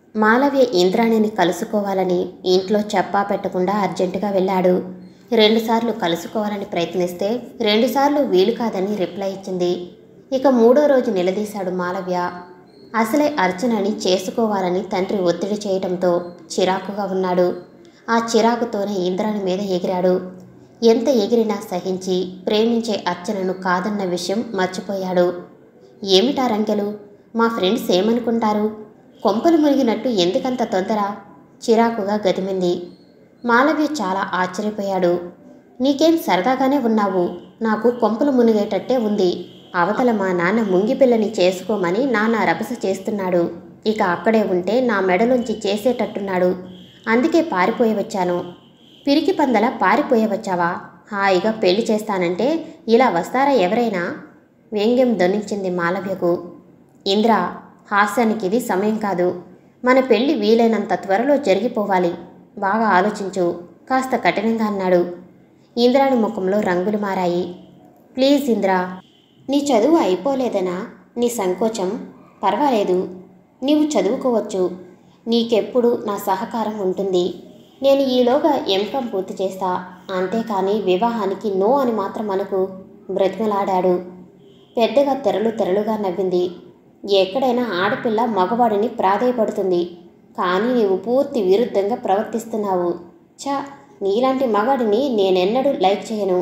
మాలవ్య ఇంద్రాణిని కలుసుకోవాలని ఇంట్లో చెప్పా పెట్టకుండా అర్జెంటుగా వెళ్ళాడు రెండుసార్లు కలుసుకోవాలని ప్రయత్నిస్తే రెండుసార్లు వీలు కాదని రిప్లై ఇచ్చింది ఇక మూడో రోజు నిలదీశాడు మాలవ్య అసలే అర్చనని చేసుకోవాలని తండ్రి ఒత్తిడి చేయటంతో చిరాకుగా ఉన్నాడు ఆ చిరాకుతోనే ఇంద్రాణి మీద ఎగిరాడు ఎంత ఎగిరినా సహించి ప్రేమించే అర్చనను కాదన్న విషయం మర్చిపోయాడు ఏమిటా రంకెలు మా ఫ్రెండ్స్ ఏమనుకుంటారు కొంపలు మునిగినట్టు ఎందుకంత తొందర చిరాకుగా గదిమింది మాలవ్య చాలా ఆశ్చర్యపోయాడు నీకేం సరదాగానే ఉన్నావు నాకు కొంపలు మునిగేటట్టే ఉంది అవతల మా నాన్న ముంగిపిల్లని చేసుకోమని నాన్న రభస చేస్తున్నాడు ఇక అక్కడే ఉంటే నా మెడలోంచి చేసేటట్టున్నాడు అందుకే పారిపోయి వచ్చాను పిరికి పందల పారిపోయి వచ్చావా హాయిగా పెళ్లి చేస్తానంటే ఇలా వస్తారా ఎవరైనా వ్యంగ్యం ధ్వనించింది మాలవ్యకు ఇంద్ర హాస్యానికి ఇది సమయం కాదు మన పెళ్లి వీలైనంత త్వరలో జరిగిపోవాలి బాగా ఆలోచించు కాస్త కఠినంగా అన్నాడు ఇంద్రాని ముఖంలో రంగులు మారాయి ప్లీజ్ ఇంద్ర నీ చదువు అయిపోలేదనా నీ సంకోచం పర్వాలేదు నీవు చదువుకోవచ్చు నీకెప్పుడు నా సహకారం ఉంటుంది నేను ఈలోగా ఎంకామ్ పూర్తి చేస్తా అంతేకాని వివాహానికి నో అని మాత్రం అనుకు బ్రతిమలాడాడు పెద్దగా తెరలు తెరలుగా నవ్వింది ఎక్కడైనా ఆడపిల్ల మగవాడిని ప్రాధేయపడుతుంది కానీ నీవు పూర్తి విరుద్ధంగా ప్రవర్తిస్తున్నావు ఛా నీలాంటి మగాడిని నేనెన్నడూ లైక్ చేయను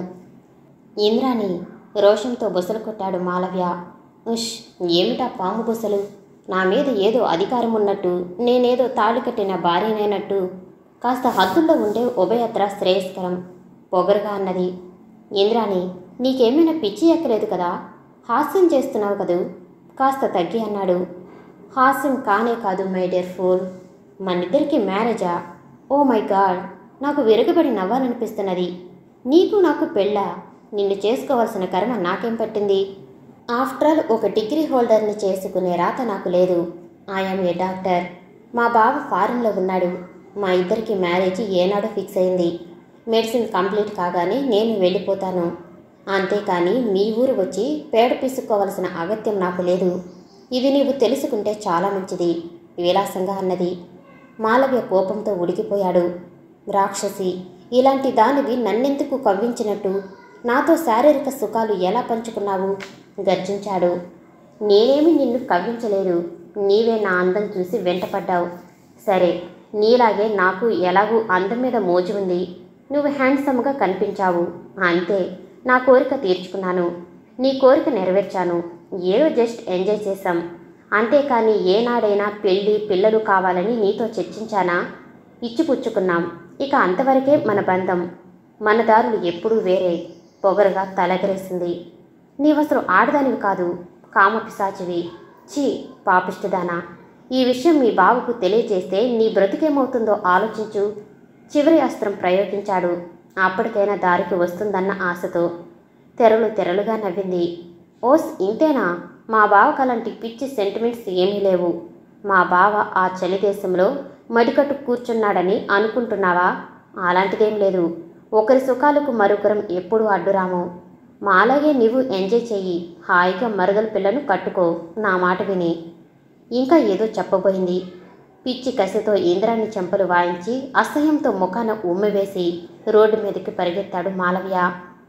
ఇంద్రాని రోషంతో బుసలు కొట్టాడు మాలవ్య ఉష్ ఏమిటా పాము బుసలు నా మీద ఏదో అధికారం ఉన్నట్టు నేనేదో తాళి కట్టిన భార్యనైనట్టు కాస్త హద్దుల్లో ఉండే ఉభయత్ర శ్రేయస్కరం పొగరుగా అన్నది ఇంద్రాని నీకేమైనా పిచ్చి ఎక్కలేదు కదా హాస్యం చేస్తున్నావు కదూ కాస్త తగ్గి అన్నాడు హాస్యం కానే కాదు మై డియర్ ఫూల్ మనిద్దరికి మ్యారేజా ఓ మై గాడ్ నాకు విరగబడి నవ్వాలనిపిస్తున్నది నీకు నాకు పెళ్ళా నిన్ను చేసుకోవాల్సిన కర్మ నాకేం పట్టింది ఆఫ్టర్ ఆల్ ఒక డిగ్రీ హోల్డర్ని చేసుకునే రాత నాకు లేదు ఐఎమ్ ఏ డాక్టర్ మా బావ ఫారెన్లో ఉన్నాడు మా ఇద్దరికి మ్యారేజ్ ఏనాడో ఫిక్స్ అయింది మెడిసిన్ కంప్లీట్ కాగానే నేను వెళ్ళిపోతాను అంతేకాని మీ ఊరు వచ్చి పేడ పిసుక్కోవలసిన అగత్యం నాకు లేదు ఇది నీవు తెలుసుకుంటే చాలా మంచిది విలాసంగా అన్నది మాలవ్య కోపంతో ఉడికిపోయాడు రాక్షసి ఇలాంటి దానివి నన్నెందుకు కవ్వించినట్టు నాతో శారీరక సుఖాలు ఎలా పంచుకున్నావు గర్జించాడు నేనేమి నిన్ను కవ్వించలేదు నీవే నా అందం చూసి వెంటపడ్డావు సరే నీలాగే నాకు ఎలాగూ అందం మీద మోజు ఉంది నువ్వు హ్యాండ్సమ్గా కనిపించావు అంతే నా కోరిక తీర్చుకున్నాను నీ కోరిక నెరవేర్చాను ఏదో జస్ట్ ఎంజాయ్ చేశాం అంతేకాని ఏనాడైనా పెళ్ళి పిల్లలు కావాలని నీతో చర్చించానా ఇచ్చిపుచ్చుకున్నాం ఇక అంతవరకే మన బంధం మన దారులు ఎప్పుడూ వేరే పొగరుగా తలగరేసింది నీవసలు ఆడదానివి కాదు కామపిశాచివి ఛీ పాపిష్టిదానా ఈ విషయం మీ బావకు తెలియజేస్తే నీ బ్రతికేమవుతుందో ఆలోచించు చివరి అస్త్రం ప్రయోగించాడు అప్పటికైనా దారికి వస్తుందన్న ఆశతో తెరలు తెరలుగా నవ్వింది ఓస్ ఇంతేనా మా బావకు అలాంటి పిచ్చి సెంటిమెంట్స్ ఏమీ లేవు మా బావ ఆ చలి దేశంలో మడికట్టు కూర్చున్నాడని అనుకుంటున్నావా అలాంటిదేం లేదు ఒకరి సుఖాలకు మరొకరం ఎప్పుడూ అడ్డురాము మాలాగే నీవు ఎంజాయ్ చెయ్యి హాయిగా మరదల పిల్లను కట్టుకో నా మాట విని ఇంకా ఏదో చెప్పబోయింది పిచ్చి కసితో ఇంద్రాన్ని చెంపలు వాయించి అసహ్యంతో ముఖాన ఉమ్మివేసి రోడ్డు మీదకి పరిగెత్తాడు మాలవ్య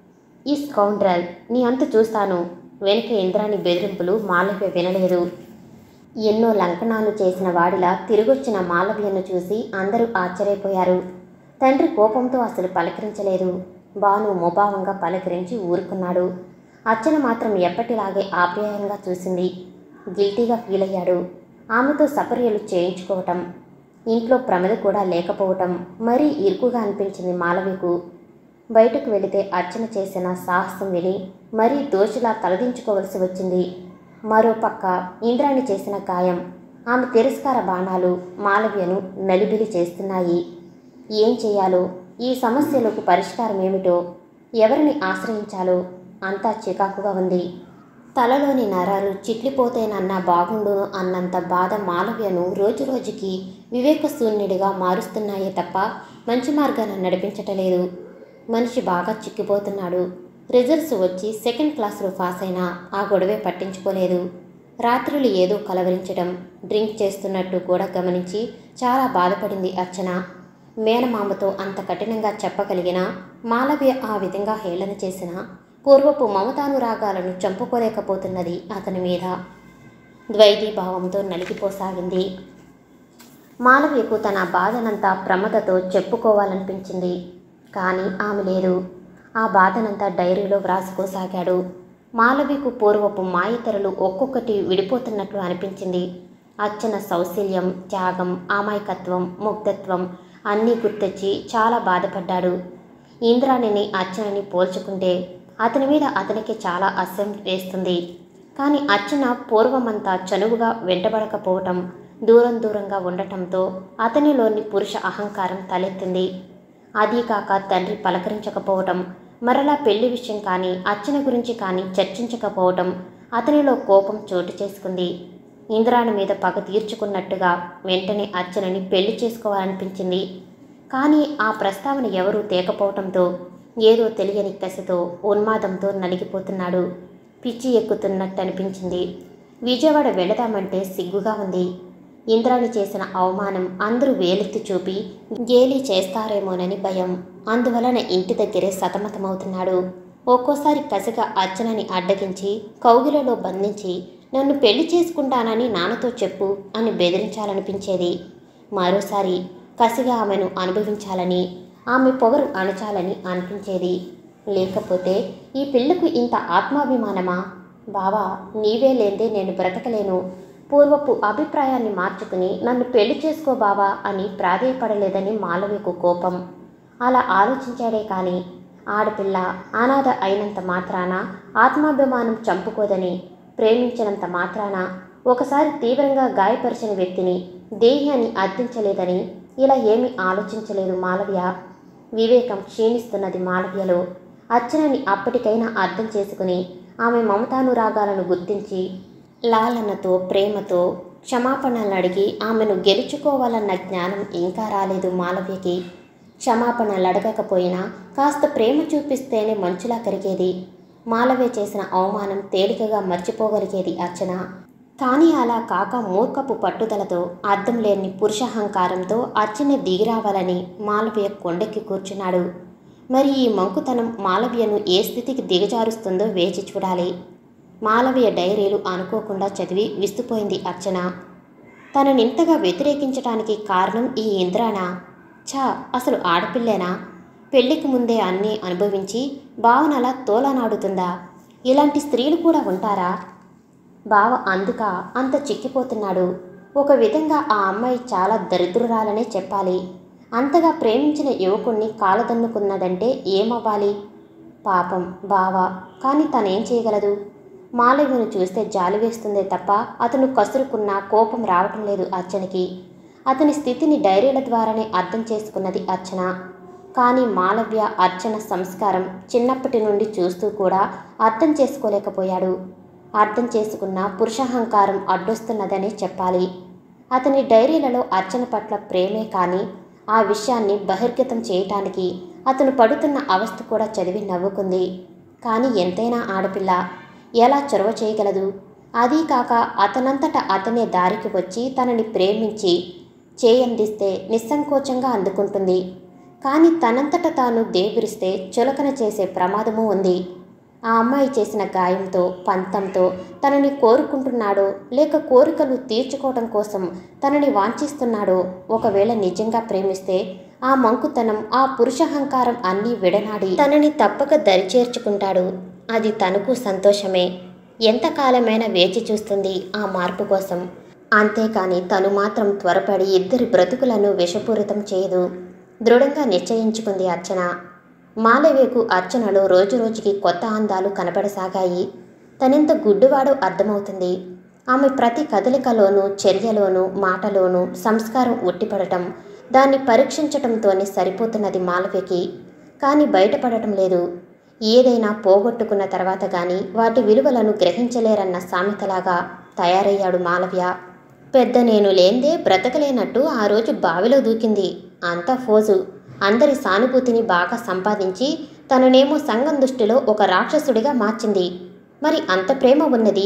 ఈ స్కౌండ్రల్ నీ అంత చూస్తాను వెనక ఇంద్రాని బెదిరింపులు మాలవ్య వినలేదు ఎన్నో లంకనాలు చేసిన వాడిలా తిరిగొచ్చిన మాలవ్యను చూసి అందరూ ఆశ్చర్యపోయారు తండ్రి కోపంతో అసలు పలకరించలేదు బాను ముభావంగా పలకరించి ఊరుకున్నాడు అర్చన మాత్రం ఎప్పటిలాగే ఆప్యాయంగా చూసింది గిల్టీగా ఫీల్ అయ్యాడు ఆమెతో సపర్యలు చేయించుకోవటం ఇంట్లో ప్రమద కూడా లేకపోవటం మరీ ఇరుకుగా అనిపించింది మాలవికు బయటకు వెళితే అర్చన చేసిన సాహసం విని మరీ దోషిలా తలదించుకోవలసి వచ్చింది మరోపక్క ఇంద్రాణి చేసిన గాయం ఆమె తిరస్కార బాణాలు మాలవ్యను నలిబిలి చేస్తున్నాయి ఏం చేయాలో ఈ సమస్యలకు పరిష్కారం ఏమిటో ఎవరిని ఆశ్రయించాలో అంతా చికాకుగా ఉంది తలలోని నరాలు చిట్లిపోతేనన్నా బాగుండును అన్నంత బాధ మాలవ్యను రోజురోజుకి వివేకశూన్యుడిగా మారుస్తున్నాయే తప్ప మంచి మార్గాన నడిపించటలేదు మనిషి బాగా చిక్కిపోతున్నాడు రిజల్ట్స్ వచ్చి సెకండ్ క్లాస్లో పాస్ అయినా ఆ గొడవే పట్టించుకోలేదు రాత్రులు ఏదో కలవరించడం డ్రింక్ చేస్తున్నట్టు కూడా గమనించి చాలా బాధపడింది అర్చన మేనమామతో అంత కఠినంగా చెప్పగలిగిన మాలవ్య ఆ విధంగా హేళన చేసిన పూర్వపు మమతానురాగాలను చంపుకోలేకపోతున్నది అతని మీద ద్వైతీభావంతో నలిగిపోసాగింది మాలవ్యకు తన బాధనంతా ప్రమదతో చెప్పుకోవాలనిపించింది కానీ ఆమె లేదు ఆ బాధనంతా డైరీలో వ్రాసుకోసాగాడు మాలవికు పూర్వపు మాయతరలు ఒక్కొక్కటి విడిపోతున్నట్లు అనిపించింది అచ్చన సౌశల్యం త్యాగం అమాయకత్వం ముగ్ధత్వం అన్నీ గుర్తొచ్చి చాలా బాధపడ్డాడు ఇంద్రాణిని అర్చనని పోల్చుకుంటే అతని మీద అతనికి చాలా అసహ్యం వేస్తుంది కానీ అర్చన పూర్వమంతా చనువుగా వెంటబడకపోవటం దూరం దూరంగా ఉండటంతో అతనిలోని పురుష అహంకారం తలెత్తింది అదీ కాక తండ్రి పలకరించకపోవటం మరలా పెళ్లి విషయం కానీ అర్చన గురించి కానీ చర్చించకపోవటం అతనిలో కోపం చోటు చేసుకుంది ఇంద్రాణి మీద పగ తీర్చుకున్నట్టుగా వెంటనే అర్చనని పెళ్లి చేసుకోవాలనిపించింది కానీ ఆ ప్రస్తావన ఎవరూ తేకపోవటంతో ఏదో తెలియని కసితో ఉన్మాదంతో నలిగిపోతున్నాడు పిచ్చి ఎక్కుతున్నట్టు అనిపించింది విజయవాడ వెళదామంటే సిగ్గుగా ఉంది ఇంద్రాణి చేసిన అవమానం అందరూ వేలెత్తి చూపి గేలి చేస్తారేమోనని భయం అందువలన ఇంటి దగ్గరే సతమతమవుతున్నాడు ఒక్కోసారి కసిగా అర్చనని అడ్డగించి కౌగిలలో బంధించి నన్ను పెళ్లి చేసుకుంటానని నాన్నతో చెప్పు అని బెదిరించాలనిపించేది మరోసారి కసిగా ఆమెను అనుభవించాలని ఆమె పొగరు అణచాలని అనిపించేది లేకపోతే ఈ పిల్లకు ఇంత ఆత్మాభిమానమా బావా నీవే లేందే నేను బ్రతకలేను పూర్వపు అభిప్రాయాన్ని మార్చుకుని నన్ను పెళ్లి చేసుకో బావా అని ప్రాధేయపడలేదని మాలవికు కోపం అలా ఆలోచించాడే కానీ ఆడపిల్ల అనాథ అయినంత మాత్రాన ఆత్మాభిమానం చంపుకోదని ప్రేమించినంత మాత్రాన ఒకసారి తీవ్రంగా గాయపరిచిన వ్యక్తిని దేహ్యాన్ని అర్థించలేదని ఇలా ఏమీ ఆలోచించలేదు మాలవ్య వివేకం క్షీణిస్తున్నది మాలవ్యలో అర్చనని అప్పటికైనా అర్థం చేసుకుని ఆమె మమతానురాగాలను గుర్తించి లాలనతో ప్రేమతో క్షమాపణలు అడిగి ఆమెను గెలుచుకోవాలన్న జ్ఞానం ఇంకా రాలేదు మాలవ్యకి క్షమాపణలు అడగకపోయినా కాస్త ప్రేమ చూపిస్తేనే మంచులా కరిగేది మాలవ్య చేసిన అవమానం తేలికగా మర్చిపోగలిగేది అర్చన కానీ అలా కాక మూర్ఖపు పట్టుదలతో అర్థం లేని పురుషహంకారంతో అర్చన దిగిరావాలని మాలవ్య కొండెక్కి కూర్చున్నాడు మరి ఈ మంకుతనం మాలవ్యను ఏ స్థితికి దిగజారుస్తుందో వేచి చూడాలి మాలవ్య డైరీలు అనుకోకుండా చదివి విస్తుపోయింది అర్చన తననింతగా వ్యతిరేకించటానికి కారణం ఈ ఇంద్రానా ఛా అసలు ఆడపిల్లేనా పెళ్లికి ముందే అన్నీ అనుభవించి భావనలా తోలనాడుతుందా ఇలాంటి స్త్రీలు కూడా ఉంటారా బావ అందుక అంత చిక్కిపోతున్నాడు ఒక విధంగా ఆ అమ్మాయి చాలా దరిద్రురాలనే చెప్పాలి అంతగా ప్రేమించిన యువకుణ్ణి కాలదన్నుకున్నదంటే ఏమవ్వాలి పాపం బావ కానీ తనేం చేయగలదు మాలవ్యను చూస్తే జాలి వేస్తుందే తప్ప అతను కసురుకున్న కోపం రావటం లేదు అర్చనకి అతని స్థితిని డైరీల ద్వారానే అర్థం చేసుకున్నది అర్చన కానీ మాలవ్య అర్చన సంస్కారం చిన్నప్పటి నుండి చూస్తూ కూడా అర్థం చేసుకోలేకపోయాడు అర్థం చేసుకున్న పురుషహంకారం అడ్డొస్తున్నదనే చెప్పాలి అతని డైరీలలో అర్చన పట్ల ప్రేమే కానీ ఆ విషయాన్ని బహిర్గతం చేయటానికి అతను పడుతున్న అవస్థ కూడా చదివి నవ్వుకుంది కానీ ఎంతైనా ఆడపిల్ల ఎలా చొరవ చేయగలదు అదీ కాక అతనంతట అతనే దారికి వచ్చి తనని ప్రేమించి చేయందిస్తే నిస్సంకోచంగా అందుకుంటుంది కానీ తనంతట తాను దేవిరిస్తే చులకన చేసే ప్రమాదము ఉంది ఆ అమ్మాయి చేసిన గాయంతో పంతంతో తనని కోరుకుంటున్నాడో లేక కోరికలు తీర్చుకోవటం కోసం తనని వాంఛిస్తున్నాడో ఒకవేళ నిజంగా ప్రేమిస్తే ఆ మంకుతనం ఆ పురుషహంకారం అన్నీ విడనాడి తనని తప్పక దరిచేర్చుకుంటాడు అది తనకు సంతోషమే ఎంతకాలమైనా వేచి చూస్తుంది ఆ మార్పు కోసం అంతేకాని తను మాత్రం త్వరపడి ఇద్దరి బ్రతుకులను విషపూరితం చేయదు దృఢంగా నిశ్చయించుకుంది అర్చన మాలవేకు అర్చనలో రోజురోజుకి కొత్త అందాలు కనపడసాగాయి తనెంత గుడ్డువాడో అర్థమవుతుంది ఆమె ప్రతి కదలికలోనూ చర్యలోనూ మాటలోనూ సంస్కారం ఉట్టిపడటం దాన్ని పరీక్షించటంతోనే సరిపోతున్నది మాలవ్యకి కానీ బయటపడటం లేదు ఏదైనా పోగొట్టుకున్న తర్వాత గాని వాటి విలువలను గ్రహించలేరన్న సామెతలాగా తయారయ్యాడు మాలవ్య పెద్ద నేను లేందే బ్రతకలేనట్టు ఆ రోజు బావిలో దూకింది అంతా ఫోజు అందరి సానుభూతిని బాగా సంపాదించి తననేమో సంఘం దృష్టిలో ఒక రాక్షసుడిగా మార్చింది మరి అంత ప్రేమ ఉన్నది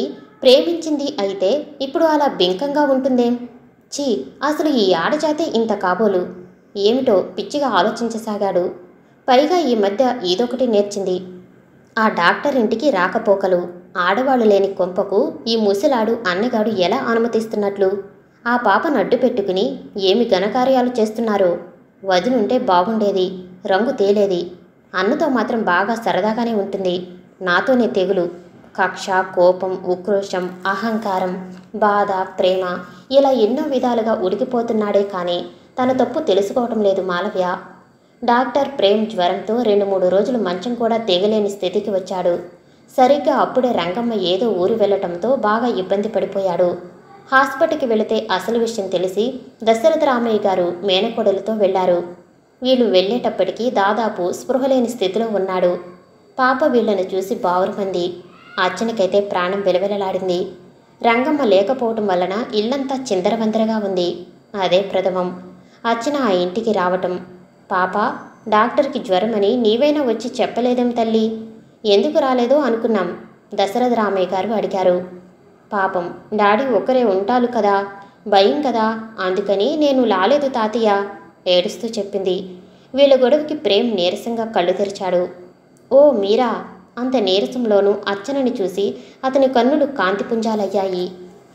ప్రేమించింది అయితే ఇప్పుడు అలా బింకంగా ఉంటుందేం ఛీ అసలు ఈ ఆడజాతే ఇంత కాబోలు ఏమిటో పిచ్చిగా ఆలోచించసాగాడు పైగా ఈ మధ్య ఇదొకటి నేర్చింది ఆ డాక్టర్ ఇంటికి రాకపోకలు ఆడవాళ్ళు లేని కొంపకు ఈ ముసలాడు అన్నగాడు ఎలా అనుమతిస్తున్నట్లు ఆ పాపను అడ్డు పెట్టుకుని ఏమి ఘనకార్యాలు చేస్తున్నారో వదినుంటే బాగుండేది రంగు తేలేది అన్నతో మాత్రం బాగా సరదాగానే ఉంటుంది నాతోనే తెగులు కక్ష కోపం ఉక్రోషం అహంకారం బాధ ప్రేమ ఇలా ఎన్నో విధాలుగా ఉడికిపోతున్నాడే కానీ తన తప్పు తెలుసుకోవటం లేదు మాలవ్య డాక్టర్ ప్రేమ్ జ్వరంతో రెండు మూడు రోజులు మంచం కూడా తెగలేని స్థితికి వచ్చాడు సరిగ్గా అప్పుడే రంగమ్మ ఏదో ఊరు వెళ్ళటంతో బాగా ఇబ్బంది పడిపోయాడు హాస్పిటల్కి వెళితే అసలు విషయం తెలిసి దశరథ రామయ్య గారు మేనకోడలతో వెళ్లారు వీళ్ళు వెళ్ళేటప్పటికీ దాదాపు స్పృహలేని స్థితిలో ఉన్నాడు పాప వీళ్ళను చూసి బావురుమంది అర్చనకైతే ప్రాణం వెలవెలలాడింది రంగమ్మ లేకపోవటం వలన ఇల్లంతా చిందరవందరగా ఉంది అదే ప్రథమం అర్చన ఆ ఇంటికి రావటం పాప డాక్టర్కి జ్వరమని నీవైనా వచ్చి చెప్పలేదేం తల్లి ఎందుకు రాలేదో అనుకున్నాం దశరథ రామయ్య గారు అడిగారు పాపం డాడీ ఒక్కరే ఉంటాలు కదా భయం కదా అందుకని నేను లాలేదు తాతయ్య ఏడుస్తూ చెప్పింది వీళ్ళ గొడవకి ప్రేమ్ నీరసంగా కళ్ళు తెరిచాడు ఓ మీరా అంత నీరసంలోనూ అర్చనని చూసి అతని కన్నులు కాంతిపుంజాలయ్యాయి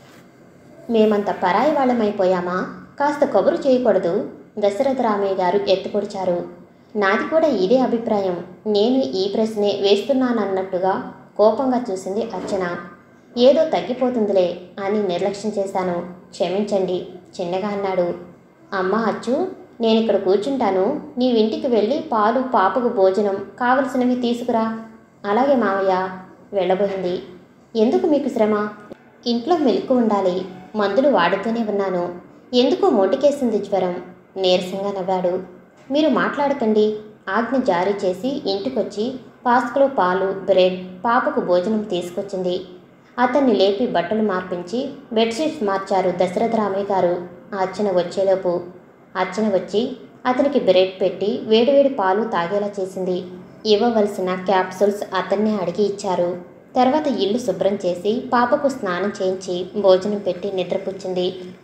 మేమంత పరాయి వాళ్ళమైపోయామా కాస్త కబురు చేయకూడదు దశరథ రామయ్య గారు ఎత్తుపొడిచారు నాది కూడా ఇదే అభిప్రాయం నేను ఈ ప్రశ్నే వేస్తున్నానన్నట్టుగా కోపంగా చూసింది అర్చన ఏదో తగ్గిపోతుందిలే అని నిర్లక్ష్యం చేశాను క్షమించండి చిన్నగా అన్నాడు అమ్మ అచ్చు నేను ఇక్కడ కూర్చుంటాను నీవింటికి వెళ్ళి పాలు పాపకు భోజనం కావలసినవి తీసుకురా అలాగే మావయ్య వెళ్ళబోయింది ఎందుకు మీకు శ్రమ ఇంట్లో మెలకు ఉండాలి మందులు వాడుతూనే ఉన్నాను ఎందుకో మోటికేసింది జ్వరం నీరసంగా నవ్వాడు మీరు మాట్లాడకండి ఆజ్ఞ జారీ చేసి ఇంటికొచ్చి పాస్కులో పాలు బ్రెడ్ పాపకు భోజనం తీసుకొచ్చింది అతన్ని లేపి బట్టలు మార్పించి బెడ్షీట్స్ మార్చారు దశరథ రామయ్య గారు అర్చన వచ్చేలోపు అర్చన వచ్చి అతనికి బ్రెడ్ పెట్టి వేడివేడి పాలు తాగేలా చేసింది ఇవ్వవలసిన క్యాప్సూల్స్ అతన్నే అడిగి ఇచ్చారు తర్వాత ఇల్లు శుభ్రం చేసి పాపకు స్నానం చేయించి భోజనం పెట్టి నిద్రపుచ్చింది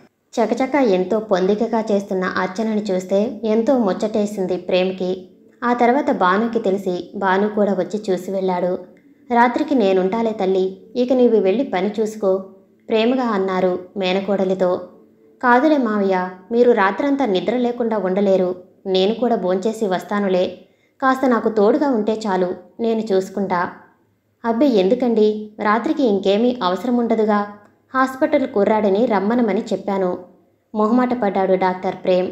చకచక ఎంతో పొందికగా చేస్తున్న అర్చనని చూస్తే ఎంతో ముచ్చటేసింది ప్రేమ్కి ఆ తర్వాత భానుకి తెలిసి భాను కూడా వచ్చి చూసి వెళ్ళాడు రాత్రికి నేనుంటాలే తల్లి ఇక నీవు వెళ్ళి పని చూసుకో ప్రేమగా అన్నారు మేనకోడలితో కాదులే మావయ్య మీరు రాత్రంతా నిద్ర లేకుండా ఉండలేరు నేను కూడా భోంచేసి వస్తానులే కాస్త నాకు తోడుగా ఉంటే చాలు నేను చూసుకుంటా అబ్బే ఎందుకండి రాత్రికి ఇంకేమీ అవసరం ఉండదుగా హాస్పిటల్ కుర్రాడని రమ్మనమని చెప్పాను మొహమాట పడ్డాడు డాక్టర్ ప్రేమ్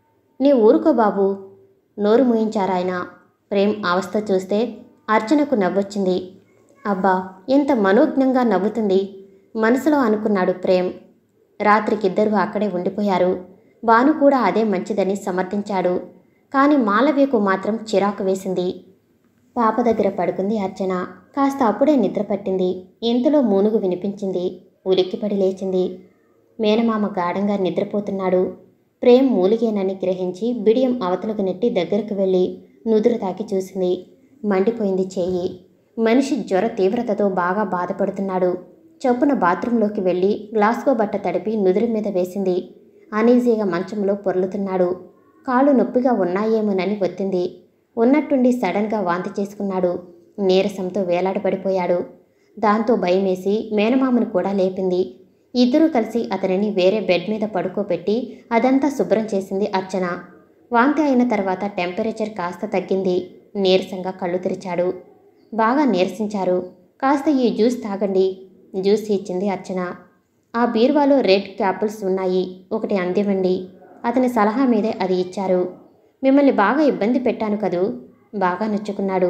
నీ ఊరుకో బాబు నోరు మూయించారాయన ప్రేమ్ అవస్థ చూస్తే అర్చనకు నవ్వొచ్చింది అబ్బా ఎంత మనోజ్ఞంగా నవ్వుతుంది మనసులో అనుకున్నాడు ప్రేమ్ రాత్రికిద్దరూ అక్కడే ఉండిపోయారు భాను కూడా అదే మంచిదని సమర్థించాడు కానీ మాలవ్యకు మాత్రం చిరాకు వేసింది పాప దగ్గర పడుకుంది అర్చన కాస్త అప్పుడే నిద్ర పట్టింది ఇంతలో మూనుగు వినిపించింది ఉలిక్కిపడి లేచింది మేనమామ గాఢంగా నిద్రపోతున్నాడు ప్రేమ్ మూలిగేనని గ్రహించి బిడియం అవతలకు నెట్టి దగ్గరకు వెళ్ళి నుదురు తాకి చూసింది మండిపోయింది చేయి మనిషి జ్వర తీవ్రతతో బాగా బాధపడుతున్నాడు చొప్పున బాత్రూంలోకి వెళ్ళి గ్లాస్కో బట్ట తడిపి నుదురు మీద వేసింది అనీజీగా మంచంలో పొర్లుతున్నాడు కాళ్ళు నొప్పిగా ఉన్నాయేమోనని ఒత్తింది ఉన్నట్టుండి సడన్గా వాంతి చేసుకున్నాడు నీరసంతో వేలాడబడిపోయాడు దాంతో భయమేసి మేనమామను కూడా లేపింది ఇద్దరూ కలిసి అతనిని వేరే బెడ్ మీద పడుకోబెట్టి అదంతా శుభ్రం చేసింది అర్చన వాంతి అయిన తర్వాత టెంపరేచర్ కాస్త తగ్గింది నీరసంగా కళ్ళు తెరిచాడు బాగా నీరసించారు కాస్త ఈ జ్యూస్ తాగండి జ్యూస్ ఇచ్చింది అర్చన ఆ బీరువాలో రెడ్ క్యాపుల్స్ ఉన్నాయి ఒకటి అందివ్వండి అతని సలహా మీదే అది ఇచ్చారు మిమ్మల్ని బాగా ఇబ్బంది పెట్టాను కదూ బాగా నొచ్చుకున్నాడు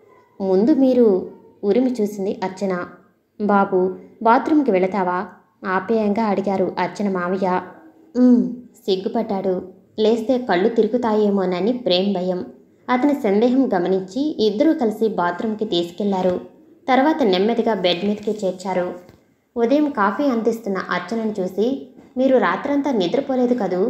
ముందు మీరు ఉరిమి చూసింది అర్చన బాబు బాత్రూంకి వెళతావా ఆప్యాయంగా అడిగారు అర్చన మావయ్య "ఉమ్," సిగ్గుపడ్డాడు లేస్తే కళ్ళు తిరుగుతాయేమోనని ప్రేమ్ భయం అతని సందేహం గమనించి ఇద్దరూ కలిసి బాత్రూంకి తీసుకెళ్లారు తర్వాత నెమ్మదిగా బెడ్ మీదకి చేర్చారు ఉదయం కాఫీ అందిస్తున్న అర్చనను చూసి మీరు రాత్రంతా నిద్రపోలేదు కదూ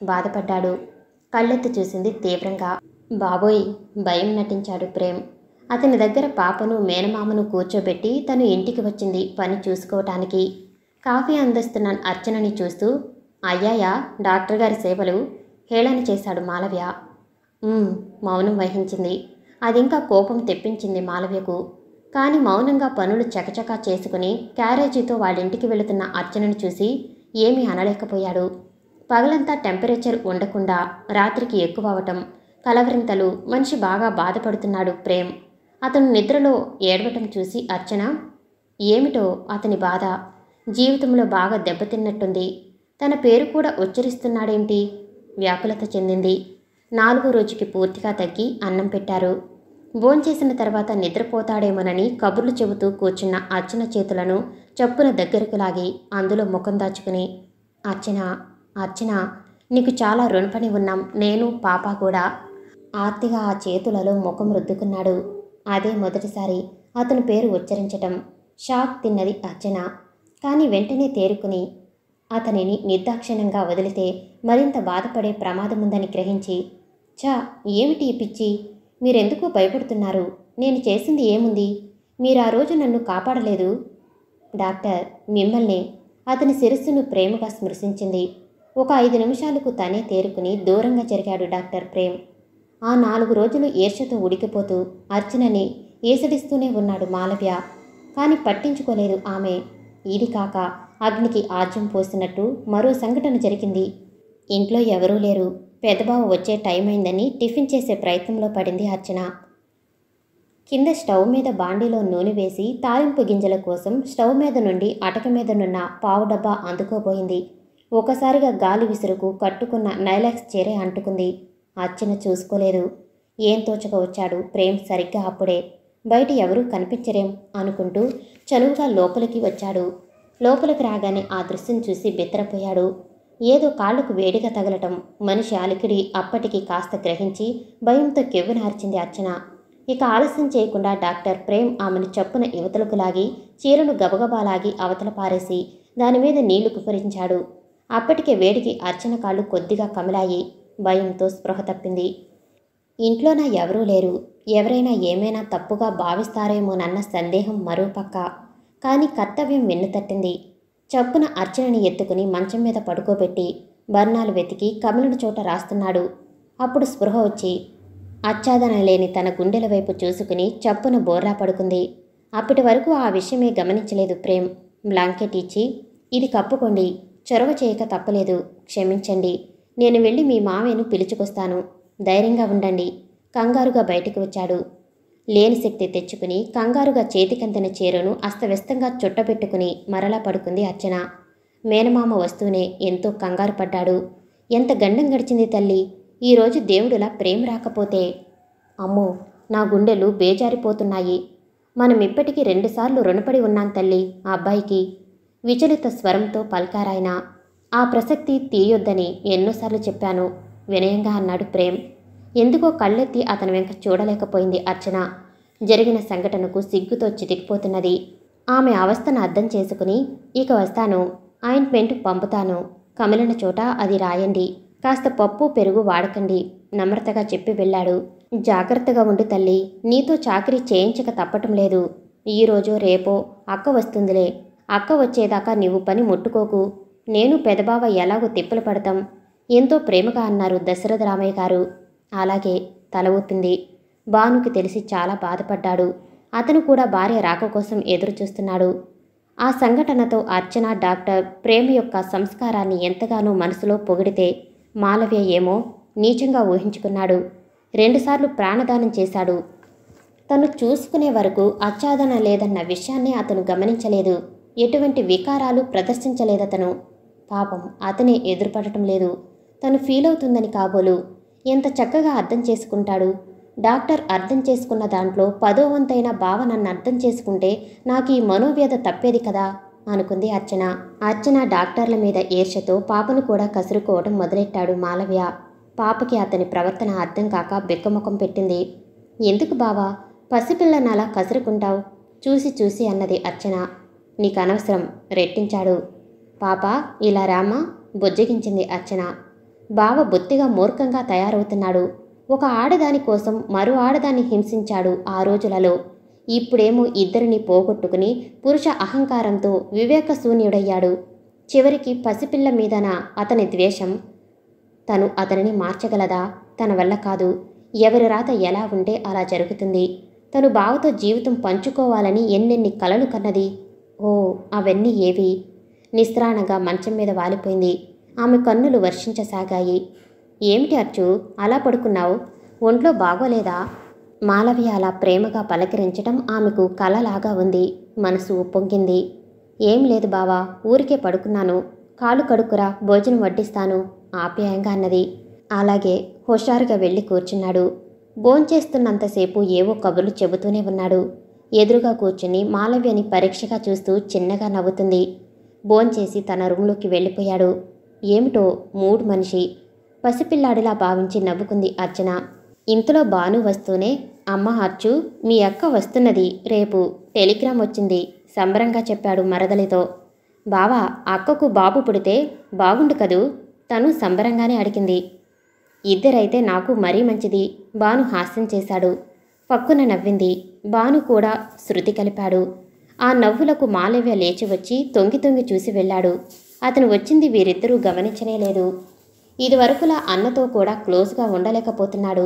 బాధపడ్డాడు కళ్ళెత్తి చూసింది తీవ్రంగా బాబోయ్ భయం నటించాడు ప్రేమ్ అతని దగ్గర పాపను మేనమామను కూర్చోబెట్టి తను ఇంటికి వచ్చింది పని చూసుకోవటానికి కాఫీ అందిస్తున్న అర్చనని చూస్తూ అయ్యాయా డాక్టర్ గారి సేవలు హేళన చేశాడు మాలవ్య "ఉమ్," మౌనం వహించింది అదింకా కోపం తెప్పించింది మాలవ్యకు కానీ మౌనంగా పనులు చకచకా చేసుకుని క్యారేజీతో వాళ్ళింటికి వెళుతున్న అర్చనను చూసి ఏమీ అనలేకపోయాడు పగలంతా టెంపరేచర్ ఉండకుండా రాత్రికి ఎక్కువ అవటం కలవరింతలు మనిషి బాగా బాధపడుతున్నాడు ప్రేమ్ అతను నిద్రలో ఏడవటం చూసి అర్చన ఏమిటో అతని బాధ జీవితంలో బాగా దెబ్బతిన్నట్టుంది తన పేరు కూడా ఉచ్చరిస్తున్నాడేంటి వ్యాకులత చెందింది నాలుగో రోజుకి పూర్తిగా తగ్గి అన్నం పెట్టారు భోంచేసిన తర్వాత నిద్రపోతాడేమోనని కబుర్లు చెబుతూ కూర్చున్న అర్చన చేతులను చప్పున దగ్గరకు లాగి అందులో ముఖం దాచుకుని అర్చన అర్చన నీకు చాలా రుణపడి ఉన్నాం నేను పాప కూడా ఆర్తిగా ఆ చేతులలో ముఖం రుద్దుకున్నాడు అదే మొదటిసారి అతని పేరు ఉచ్చరించటం షాక్ తిన్నది అర్చన కానీ వెంటనే తేరుకుని అతనిని నిర్దాక్షిణ్యంగా వదిలితే మరింత బాధపడే ప్రమాదముందని గ్రహించి ఛా ఏమిటి ఈ పిచ్చి మీరెందుకు భయపడుతున్నారు నేను చేసింది ఏముంది మీరు ఆ రోజు నన్ను కాపాడలేదు డాక్టర్ మిమ్మల్ని అతని శిరస్సును ప్రేమగా స్మృశించింది ఒక ఐదు నిమిషాలకు తనే తేరుకుని దూరంగా జరిగాడు డాక్టర్ ప్రేమ్ ఆ నాలుగు రోజులు ఈర్ష్యతో ఉడికిపోతూ అర్చనని ఏసడిస్తూనే ఉన్నాడు మాలవ్య కానీ పట్టించుకోలేదు ఆమె ఇది కాక అగ్నికి ఆజ్యం పోసినట్టు మరో సంఘటన జరిగింది ఇంట్లో ఎవరూ లేరు పెద్దబావ వచ్చే టైం అయిందని టిఫిన్ చేసే ప్రయత్నంలో పడింది అర్చన కింద స్టవ్ మీద బాండీలో నూనె వేసి తాలింపు గింజల కోసం స్టవ్ మీద నుండి అటక మీదనున్న పావు డబ్బా అందుకోబోయింది ఒకసారిగా గాలి విసురుకు కట్టుకున్న నైలాక్స్ చీరే అంటుకుంది అర్చన చూసుకోలేదు ఏం తోచక వచ్చాడు ప్రేమ్ సరిగ్గా అప్పుడే బయట ఎవరూ కనిపించరేం అనుకుంటూ చనువుగా లోపలికి వచ్చాడు లోపలికి రాగానే ఆ దృశ్యం చూసి బెత్తరపోయాడు ఏదో కాళ్లకు వేడిగా తగలటం మనిషి అలికిడి అప్పటికి కాస్త గ్రహించి భయంతో కెవ్వునార్చింది అర్చన ఇక ఆలస్యం చేయకుండా డాక్టర్ ప్రేమ్ ఆమెను చప్పున యువతలకు లాగి చీరను గబగబా లాగి అవతల పారేసి దానిమీద నీళ్లు కుపరించాడు అప్పటికే వేడికి అర్చన కాళ్ళు కొద్దిగా కమిలాయి భయంతో స్పృహ తప్పింది ఇంట్లో నా ఎవరూ లేరు ఎవరైనా ఏమైనా తప్పుగా భావిస్తారేమోనన్న సందేహం మరోపక్క కానీ కర్తవ్యం వెన్నుతట్టింది చప్పున అర్చనని ఎత్తుకుని మంచం మీద పడుకోబెట్టి బర్ణాలు వెతికి కమిలిన చోట రాస్తున్నాడు అప్పుడు స్పృహ వచ్చి అచ్చాదన లేని తన గుండెల వైపు చూసుకుని చప్పున బోర్లా పడుకుంది అప్పటి వరకు ఆ విషయమే గమనించలేదు ప్రేమ్ బ్లాంకెట్ ఇచ్చి ఇది కప్పుకోండి చొరవ చేయక తప్పలేదు క్షమించండి నేను వెళ్ళి మీ మామయ్యను పిలుచుకొస్తాను ధైర్యంగా ఉండండి కంగారుగా బయటికి వచ్చాడు లేని శక్తి తెచ్చుకుని కంగారుగా చేతికందిన చీరను అస్తవ్యస్తంగా చుట్టబెట్టుకుని మరలా పడుకుంది అర్చన మేనమామ వస్తూనే ఎంతో కంగారు పడ్డాడు ఎంత గండం గడిచింది తల్లి ఈరోజు దేవుడులా ప్రేమ రాకపోతే అమ్మో నా గుండెలు బేజారిపోతున్నాయి మనం ఇప్పటికీ రెండుసార్లు రుణపడి ఉన్నాం తల్లి ఆ అబ్బాయికి విచలిత స్వరంతో పల్కారాయన ఆ ప్రసక్తి తీయొద్దని ఎన్నోసార్లు చెప్పాను వినయంగా అన్నాడు ప్రేమ్ ఎందుకో కళ్ళెత్తి అతని వెంక చూడలేకపోయింది అర్చన జరిగిన సంఘటనకు సిగ్గుతో చితికిపోతున్నది ఆమె అవస్థను అర్థం చేసుకుని ఇక వస్తాను ఆయింట్మెంట్ పంపుతాను కమిలిన చోట అది రాయండి కాస్త పప్పు పెరుగు వాడకండి నమ్రతగా చెప్పి వెళ్ళాడు జాగ్రత్తగా ఉండు తల్లి నీతో చాకరీ చేయించక తప్పటం లేదు ఈరోజో రేపో అక్క వస్తుందిలే అక్క వచ్చేదాకా నీవు పని ముట్టుకోకు నేను పెదబావ ఎలాగో తిప్పలు పడతాం ఎంతో ప్రేమగా అన్నారు దశరథ రామయ్య గారు అలాగే తల ఊపింది భానుకి తెలిసి చాలా బాధపడ్డాడు అతను కూడా భార్య రాక కోసం ఎదురు చూస్తున్నాడు ఆ సంఘటనతో అర్చన డాక్టర్ ప్రేమ యొక్క సంస్కారాన్ని ఎంతగానో మనసులో పొగిడితే మాలవ్య ఏమో నీచంగా ఊహించుకున్నాడు రెండుసార్లు ప్రాణదానం చేశాడు తను చూసుకునే వరకు ఆచ్ఛాదన లేదన్న విషయాన్ని అతను గమనించలేదు ఎటువంటి వికారాలు ప్రదర్శించలేదతను పాపం అతనే ఎదురుపడటం లేదు తను ఫీల్ అవుతుందని కాబోలు ఎంత చక్కగా అర్థం చేసుకుంటాడు డాక్టర్ అర్థం చేసుకున్న దాంట్లో పదో వంతైన బావ నన్ను అర్థం చేసుకుంటే నాకు ఈ మనోవ్యధ తప్పేది కదా అనుకుంది అర్చన అర్చన డాక్టర్ల మీద ఈర్ష్యతో పాపను కూడా కసురుకోవడం మొదలెట్టాడు మాలవ్య పాపకి అతని ప్రవర్తన అర్థం కాక బెక్కముఖం పెట్టింది ఎందుకు బావా పసిపిల్లని అలా కసురుకుంటావు చూసి చూసి అన్నది అర్చన నీకు అనవసరం రెట్టించాడు పాప ఇలా రామా బుజ్జగించింది అర్చన బావ బొత్తిగా మూర్ఖంగా తయారవుతున్నాడు ఒక ఆడదాని కోసం మరో ఆడదాన్ని హింసించాడు ఆ రోజులలో ఇప్పుడేమో ఇద్దరిని పోగొట్టుకుని పురుష అహంకారంతో వివేకశూన్యుడయ్యాడు చివరికి పసిపిల్ల మీదన అతని ద్వేషం తను అతనిని మార్చగలదా తన వల్ల కాదు ఎవరి రాత ఎలా ఉంటే అలా జరుగుతుంది తను బావతో జీవితం పంచుకోవాలని ఎన్నెన్ని కలలు కన్నది ఓ అవన్నీ ఏవి నిస్త్రాణంగా మంచం మీద వాలిపోయింది ఆమె కన్నులు వర్షించసాగాయి ఏమిటి అర్చు అలా పడుకున్నావు ఒంట్లో బాగోలేదా మాలవ్య అలా ప్రేమగా పలకరించటం ఆమెకు కలలాగా ఉంది మనసు ఉప్పొంగింది ఏం లేదు బావా ఊరికే పడుకున్నాను కాలు కడుక్కురా భోజనం వడ్డిస్తాను ఆప్యాయంగా అన్నది అలాగే హుషారుగా వెళ్ళి కూర్చున్నాడు భోంచేస్తున్నంతసేపు ఏవో కబుర్లు చెబుతూనే ఉన్నాడు ఎదురుగా కూర్చుని మాలవ్యని పరీక్షగా చూస్తూ చిన్నగా నవ్వుతుంది భోంచేసి తన రూంలోకి వెళ్ళిపోయాడు ఏమిటో మూడు మనిషి పసిపిల్లాడిలా భావించి నవ్వుకుంది అర్చన ఇంతలో బాను వస్తూనే అమ్మ అర్చు మీ అక్క వస్తున్నది రేపు టెలిగ్రామ్ వచ్చింది సంబరంగా చెప్పాడు మరదలితో బావా అక్కకు బాబు పుడితే బాగుండు కదూ తను సంబరంగానే అడిగింది ఇద్దరైతే నాకు మరీ మంచిది బాను హాస్యం చేశాడు పక్కున నవ్వింది బాను కూడా శృతి కలిపాడు ఆ నవ్వులకు మాలవ్య లేచి వచ్చి తొంగి తొంగి చూసి వెళ్ళాడు అతను వచ్చింది వీరిద్దరూ గమనించనే లేదు ఇదివరకులా అన్నతో కూడా క్లోజ్గా ఉండలేకపోతున్నాడు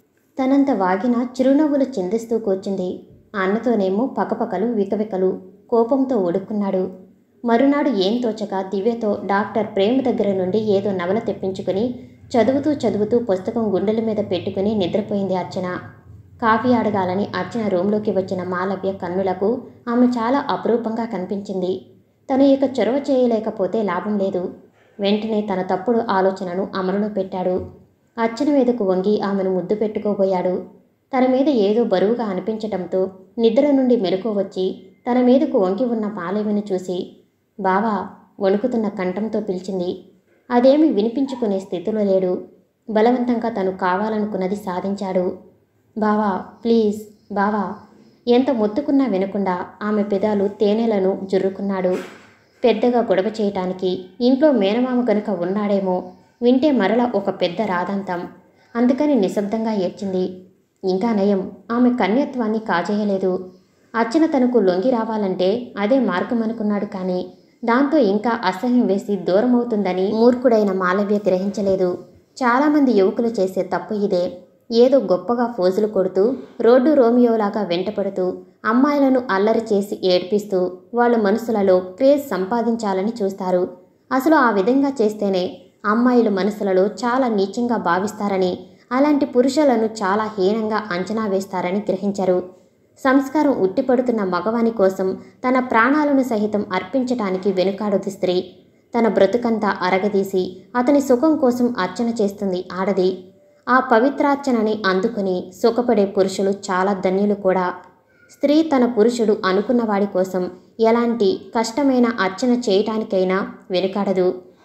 తనంత వాగిన చిరునవ్వులు చిందిస్తూ కూర్చుంది అన్నతోనేమో పకపకలు వికవికలు కోపంతో ఒడుక్కున్నాడు మరునాడు ఏం తోచక దివ్యతో డాక్టర్ ప్రేమ దగ్గర నుండి ఏదో నవల తెప్పించుకుని చదువుతూ చదువుతూ పుస్తకం గుండెల మీద పెట్టుకుని నిద్రపోయింది అర్చన కాఫీ అడగాలని అర్చన రూంలోకి వచ్చిన మాలవ్య కన్నులకు ఆమె చాలా అపురూపంగా కనిపించింది తను ఇక చొరవ చేయలేకపోతే లాభం లేదు వెంటనే తన తప్పుడు ఆలోచనను అమలులో పెట్టాడు అర్చన మీదకు వంగి ఆమెను ముద్దు పెట్టుకోబోయాడు తన మీద ఏదో బరువుగా అనిపించటంతో నిద్ర నుండి మెలకు వచ్చి తన మీదకు వంగి ఉన్న మాలవ్యను చూసి బావా వణుకుతున్న కంఠంతో పిలిచింది అదేమి వినిపించుకునే స్థితిలో లేడు బలవంతంగా తను కావాలనుకున్నది సాధించాడు బావా ప్లీజ్ బావా ఎంత మొత్తుకున్నా వినకుండా ఆమె పెదాలు తేనెలను జుర్రుకున్నాడు పెద్దగా గొడవ చేయటానికి ఇంట్లో మేనమామ గనుక ఉన్నాడేమో వింటే మరల ఒక పెద్ద రాదంతం అందుకని నిశ్శబ్దంగా ఏడ్చింది ఇంకా నయం ఆమె కన్యత్వాన్ని కాజేయలేదు అర్చన తనకు లొంగి రావాలంటే అదే మార్గం అనుకున్నాడు కానీ దాంతో ఇంకా అసహ్యం వేసి దూరమవుతుందని మూర్ఖుడైన మాలవ్య గ్రహించలేదు చాలామంది యువకులు చేసే తప్పు ఇదే ఏదో గొప్పగా ఫోజులు కొడుతూ రోడ్డు రోమియోలాగా వెంటపడుతూ అమ్మాయిలను అల్లరి చేసి ఏడ్పిస్తూ వాళ్ళ మనసులలో క్రేజ్ సంపాదించాలని చూస్తారు అసలు ఆ విధంగా చేస్తేనే అమ్మాయిలు మనసులలో చాలా నీచంగా భావిస్తారని అలాంటి పురుషులను చాలా హీనంగా అంచనా వేస్తారని గ్రహించరు సంస్కారం ఉట్టిపడుతున్న మగవాని కోసం తన ప్రాణాలను సహితం అర్పించటానికి వెనుకాడదు స్త్రీ తన బ్రతుకంతా అరగదీసి అతని సుఖం కోసం అర్చన చేస్తుంది ఆడది ఆ పవిత్రార్చనని అందుకుని సుఖపడే పురుషులు చాలా ధన్యులు కూడా స్త్రీ తన పురుషుడు అనుకున్న వాడి కోసం ఎలాంటి కష్టమైన అర్చన చేయటానికైనా వెనుకాడదు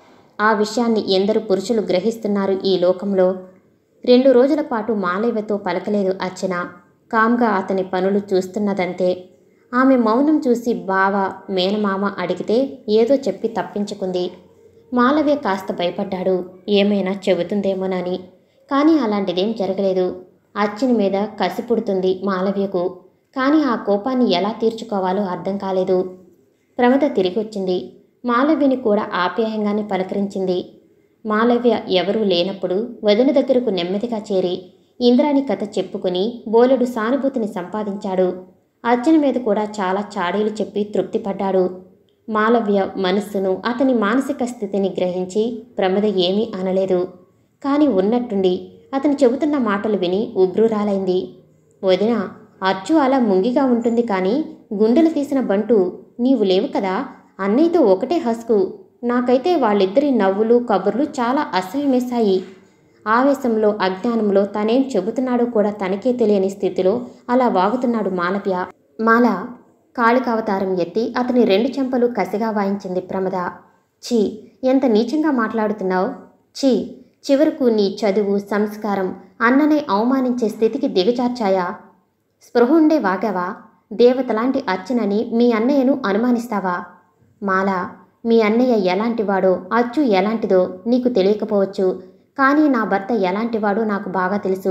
ఆ విషయాన్ని ఎందరు పురుషులు గ్రహిస్తున్నారు ఈ లోకంలో రెండు రోజుల పాటు మాలవ్యతో పలకలేదు అర్చన కామ్గా అతని పనులు చూస్తున్నదంతే ఆమె మౌనం చూసి బావ మేనమామ అడిగితే ఏదో చెప్పి తప్పించుకుంది మాలవ్య కాస్త భయపడ్డాడు ఏమైనా చెబుతుందేమోనని కానీ అలాంటిదేం జరగలేదు అర్చన మీద కసి పుడుతుంది మాలవ్యకు కానీ ఆ కోపాన్ని ఎలా తీర్చుకోవాలో అర్థం కాలేదు ప్రమద తిరిగి వచ్చింది మాలవ్యని కూడా ఆప్యాయంగానే పలకరించింది మాలవ్య ఎవరూ లేనప్పుడు వదిన దగ్గరకు నెమ్మదిగా చేరి ఇంద్రాని కథ చెప్పుకుని బోలెడు సానుభూతిని సంపాదించాడు అర్చన మీద కూడా చాలా చాడీలు చెప్పి తృప్తిపడ్డాడు మాలవ్య మనస్సును అతని మానసిక స్థితిని గ్రహించి ప్రమద ఏమీ అనలేదు కానీ ఉన్నట్టుండి అతను చెబుతున్న మాటలు విని ఉగ్రురాలైంది వదిన అర్చు అలా ముంగిగా ఉంటుంది కానీ గుండెలు తీసిన బంటు నీవు లేవు కదా అన్నయ్యతో ఒకటే హస్కు నాకైతే వాళ్ళిద్దరి నవ్వులు కబుర్లు చాలా అసహ్యమేశాయి ఆవేశంలో అజ్ఞానంలో తనేం చెబుతున్నాడో కూడా తనకే తెలియని స్థితిలో అలా వాగుతున్నాడు మాలవ్య మాల కాళికావతారం ఎత్తి అతని రెండు చెంపలు కసిగా వాయించింది ప్రమద ఛీ ఎంత నీచంగా మాట్లాడుతున్నావు ఛీ చివరకు నీ చదువు సంస్కారం అన్ననే అవమానించే స్థితికి దిగజార్చాయా స్పృహుండే వాగావా దేవతలాంటి అర్చనని మీ అన్నయ్యను అనుమానిస్తావా మాల మీ అన్నయ్య ఎలాంటివాడో అచ్చు ఎలాంటిదో నీకు తెలియకపోవచ్చు కానీ నా భర్త ఎలాంటివాడో నాకు బాగా తెలుసు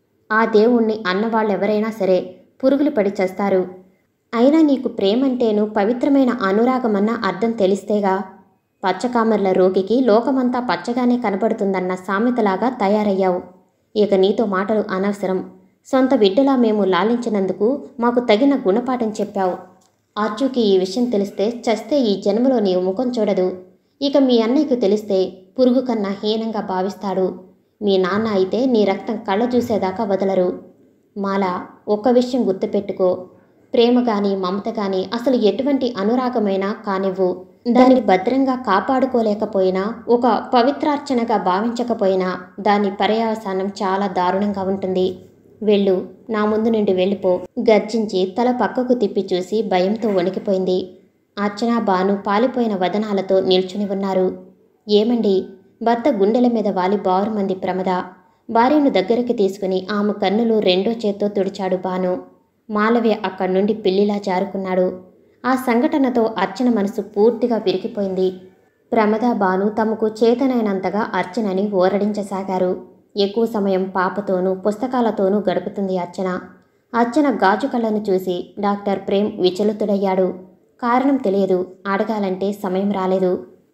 ఆ దేవుణ్ణి అన్నవాళ్ళెవరైనా సరే పురుగులు పడి చేస్తారు అయినా నీకు ప్రేమంటేను పవిత్రమైన అనురాగమన్న అర్థం తెలిస్తేగా పచ్చకామర్ల రోగికి లోకమంతా పచ్చగానే కనబడుతుందన్న సామెతలాగా తయారయ్యావు ఇక నీతో మాటలు అనవసరం సొంత బిడ్డలా మేము లాలించినందుకు మాకు తగిన గుణపాఠం చెప్పావు ఆర్చుకి ఈ విషయం తెలిస్తే చస్తే ఈ జన్మలో నీ ముఖం చూడదు ఇక మీ అన్నయ్యకు తెలిస్తే పురుగు కన్నా హీనంగా భావిస్తాడు మీ నాన్న అయితే నీ రక్తం కళ్ళ చూసేదాకా వదలరు మాల ఒక్క విషయం గుర్తుపెట్టుకో ప్రేమ గాని మమత గాని అసలు ఎటువంటి అనురాగమైనా కానివ్వు దాన్ని భద్రంగా కాపాడుకోలేకపోయినా ఒక పవిత్రార్చనగా భావించకపోయినా దాని పర్యవసానం చాలా దారుణంగా ఉంటుంది వెళ్ళు నా ముందు నుండి వెళ్ళిపో గర్జించి తల పక్కకు తిప్పి చూసి భయంతో వణికిపోయింది అర్చన బాను పాలిపోయిన వదనాలతో నిల్చుని ఉన్నారు ఏమండి భర్త గుండెల మీద వాలి బారుమంది ప్రమద భార్యను దగ్గరికి తీసుకుని ఆమె కన్నులు రెండో చేత్తో తుడిచాడు బాను మాలవ్య అక్కడి నుండి పిల్లిలా జారుకున్నాడు ఆ సంఘటనతో అర్చన మనసు పూర్తిగా విరిగిపోయింది ప్రమద బాను తమకు చేతనైనంతగా అర్చనని ఓరడించసాగారు ఎక్కువ సమయం పాపతోనూ పుస్తకాలతోనూ గడుపుతుంది అర్చన అర్చన గాజు కళ్ళను చూసి డాక్టర్ ప్రేమ్ విచలితుడయ్యాడు కారణం తెలియదు అడగాలంటే సమయం రాలేదు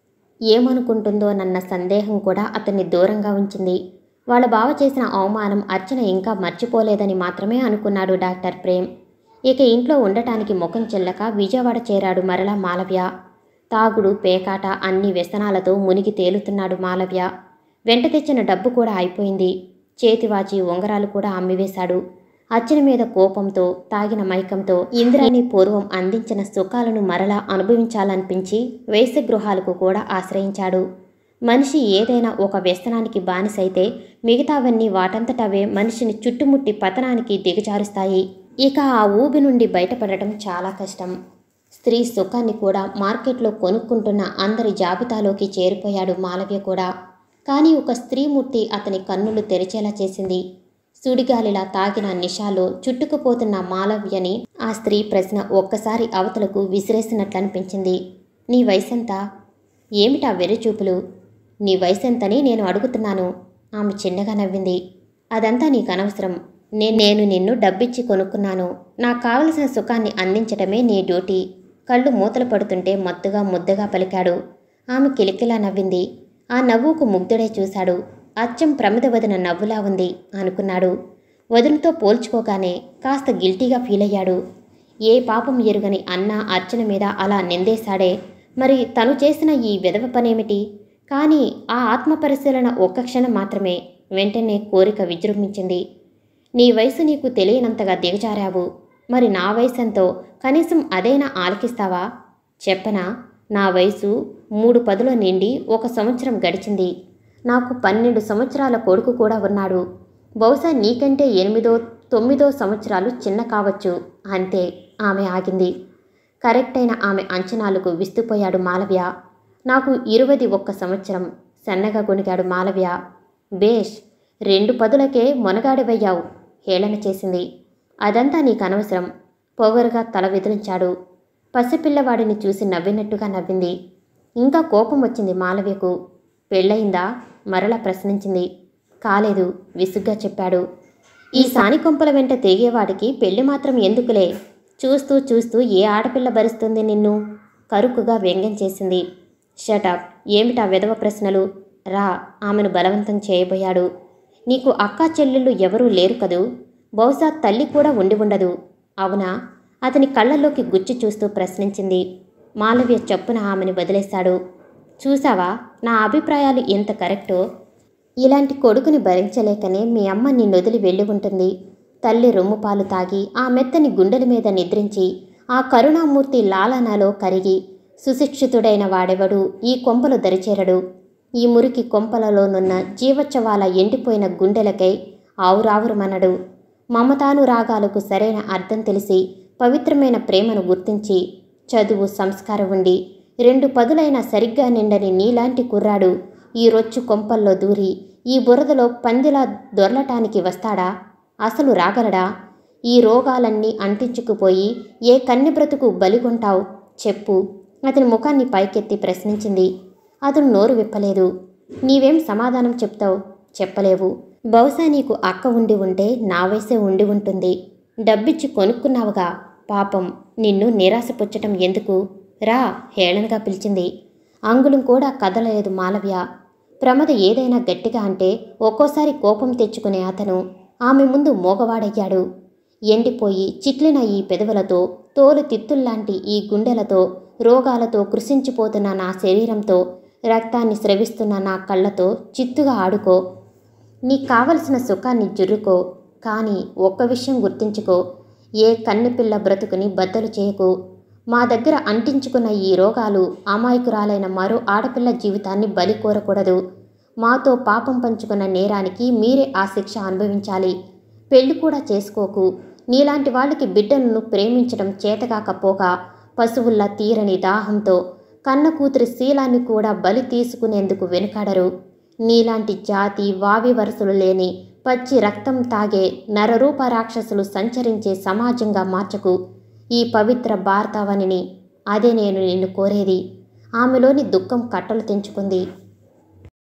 ఏమనుకుంటుందోనన్న సందేహం కూడా అతన్ని దూరంగా ఉంచింది వాళ్ళ బావ చేసిన అవమానం అర్చన ఇంకా మర్చిపోలేదని మాత్రమే అనుకున్నాడు డాక్టర్ ప్రేమ్ ఇక ఇంట్లో ఉండటానికి ముఖం చెల్లక విజయవాడ చేరాడు మరలా మాలవ్య తాగుడు పేకాట అన్ని వ్యసనాలతో మునిగి తేలుతున్నాడు మాలవ్య వెంట తెచ్చిన డబ్బు కూడా అయిపోయింది చేతివాచి ఉంగరాలు కూడా అమ్మివేశాడు అర్చన మీద కోపంతో తాగిన మైకంతో ఇంద్రాని పూర్వం అందించిన సుఖాలను మరలా అనుభవించాలనిపించి వేశ్యగృహాలకు కూడా ఆశ్రయించాడు మనిషి ఏదైనా ఒక వ్యసనానికి బానిసైతే మిగతావన్నీ వాటంతటవే మనిషిని చుట్టుముట్టి పతనానికి దిగజారుస్తాయి ఇక ఆ ఊబి నుండి బయటపడటం చాలా కష్టం స్త్రీ సుఖాన్ని కూడా మార్కెట్లో కొనుక్కుంటున్న అందరి జాబితాలోకి చేరిపోయాడు మాలవ్య కూడా కానీ ఒక స్త్రీమూర్తి అతని కన్నులు తెరిచేలా చేసింది సుడిగాలిలా తాగిన నిషాలో చుట్టుకుపోతున్న మాలవ్యని ఆ స్త్రీ ప్రశ్న ఒక్కసారి అవతలకు విసిరేసినట్లనిపించింది నీ వయసెంతా ఏమిటా వెర్రిచూపులు నీ వయసెంతని నేను అడుగుతున్నాను ఆమె చిన్నగా నవ్వింది అదంతా నీకు అనవసరం నే నేను నిన్ను డబ్బిచ్చి కొనుక్కున్నాను నాకు కావలసిన సుఖాన్ని అందించటమే నీ డ్యూటీ కళ్ళు మూతలు పడుతుంటే మత్తుగా ముద్దగా పలికాడు ఆమె కిలికిలా నవ్వింది ఆ నవ్వుకు ముగ్ధుడే చూశాడు అచ్చం ప్రమిద వదిన నవ్వులా ఉంది అనుకున్నాడు వదినతో పోల్చుకోగానే కాస్త గిల్టీగా ఫీల్ అయ్యాడు ఏ పాపం ఎరుగని అన్న అర్చన మీద అలా నిందేశాడే మరి తను చేసిన ఈ విధవ పనేమిటి కానీ ఆ ఆత్మ పరిశీలన ఒక్క క్షణం మాత్రమే వెంటనే కోరిక విజృంభించింది నీ వయసు నీకు తెలియనంతగా దిగజారావు మరి నా వయసెంతో కనీసం అదైనా ఆలకిస్తావా చెప్పనా నా వయసు మూడు పదుల నిండి ఒక సంవత్సరం గడిచింది నాకు పన్నెండు సంవత్సరాల కొడుకు కూడా ఉన్నాడు బహుశా నీకంటే ఎనిమిదో తొమ్మిదో సంవత్సరాలు చిన్న కావచ్చు అంతే ఆమె ఆగింది కరెక్ట్ అయిన ఆమె అంచనాలకు విస్తుపోయాడు మాలవ్య నాకు ఇరువది ఒక్క సంవత్సరం సన్నగా గొనిగాడు మాలవ్య బేష్ రెండు పదులకే మొనగాడివయ్యావు హేళన చేసింది అదంతా నీకు అనవసరం పొగరుగా తల విదిలించాడు పసిపిల్లవాడిని చూసి నవ్వినట్టుగా నవ్వింది ఇంకా కోపం వచ్చింది మాలవ్యకు పెళ్ళయిందా మరలా ప్రశ్నించింది కాలేదు విసుగ్గా చెప్పాడు ఈ సానికొంపల వెంట తిరిగేవాడికి పెళ్లి మాత్రం ఎందుకులే చూస్తూ చూస్తూ ఏ ఆడపిల్ల భరిస్తుంది నిన్ను కరుకుగా వ్యంగ్యం చేసింది షటప్ ఏమిటా విధవ ప్రశ్నలు రా ఆమెను బలవంతం చేయబోయాడు నీకు అక్కా చెల్లెళ్ళు ఎవరూ లేరు కదూ బహుశా తల్లి కూడా ఉండి ఉండదు అవునా అతని కళ్ళల్లోకి గుచ్చి చూస్తూ ప్రశ్నించింది మాలవ్య చప్పున ఆమెను వదిలేశాడు చూసావా నా అభిప్రాయాలు ఎంత కరెక్టో ఇలాంటి కొడుకుని భరించలేకనే మీ అమ్మ నిన్నొదిలి వెళ్ళి ఉంటుంది తల్లి రొమ్ము పాలు తాగి ఆ మెత్తని గుండెల మీద నిద్రించి ఆ కరుణామూర్తి లాలనలో కరిగి సుశిక్షితుడైన వాడెవడు ఈ కొంపలు దరిచేరడు ఈ మురికి కొంపలలోనున్న జీవోత్సవాల ఎండిపోయిన గుండెలకై ఆవురావురమనడు మమతానురాగాలకు సరైన అర్థం తెలిసి పవిత్రమైన ప్రేమను గుర్తించి చదువు సంస్కారం ఉండి రెండు పదులైన సరిగ్గా నిండని నీలాంటి కుర్రాడు ఈ రొచ్చు కొంపల్లో దూరి ఈ బురదలో పందిలా దొర్లటానికి వస్తాడా అసలు రాగలడా ఈ రోగాలన్నీ అంటించుకుపోయి ఏ కన్నె బ్రతుకు బలిగొంటావు చెప్పు అతని ముఖాన్ని పైకెత్తి ప్రశ్నించింది అతను నోరు విప్పలేదు నీవేం సమాధానం చెప్తావు చెప్పలేవు బహుశా నీకు అక్క ఉండి ఉంటే నా వయసే ఉండి ఉంటుంది డబ్బిచ్చి కొనుక్కున్నావుగా పాపం నిన్ను నిరాశపుచ్చటం ఎందుకు రా హేళనగా పిలిచింది అంగుళం కూడా కదలలేదు మాలవ్య ప్రమద ఏదైనా గట్టిగా అంటే ఒక్కోసారి కోపం తెచ్చుకునే అతను ఆమె ముందు మోగవాడయ్యాడు ఎండిపోయి చిట్లిన ఈ పెదవులతో తోలు తిత్తుల్లాంటి ఈ గుండెలతో రోగాలతో కృషించిపోతున్న నా శరీరంతో రక్తాన్ని స్రవిస్తున్న నా కళ్ళతో చిత్తుగా ఆడుకో నీకు కావలసిన సుఖాన్ని జుర్రుకో కానీ ఒక్క విషయం గుర్తించుకో ఏ కన్నెపిల్ల బ్రతుకుని బద్దలు చేయకు మా దగ్గర అంటించుకున్న ఈ రోగాలు అమాయకురాలైన మరో ఆడపిల్ల జీవితాన్ని బలి కోరకూడదు మాతో పాపం పంచుకున్న నేరానికి మీరే ఆ శిక్ష అనుభవించాలి పెళ్లి కూడా చేసుకోకు నీలాంటి వాళ్ళకి బిడ్డలను ప్రేమించడం చేతగాకపోగా పశువుల్లా తీరని దాహంతో కన్న కూతురి శీలాన్ని కూడా బలి తీసుకునేందుకు వెనుకాడరు నీలాంటి జాతి వావి వరసలు లేని పచ్చి రక్తం తాగే నరరూప రాక్షసులు సంచరించే సమాజంగా మార్చకు ఈ పవిత్ర భారతావనిని అదే నేను నిన్ను కోరేది ఆమెలోని దుఃఖం కట్టలు తెంచుకుంది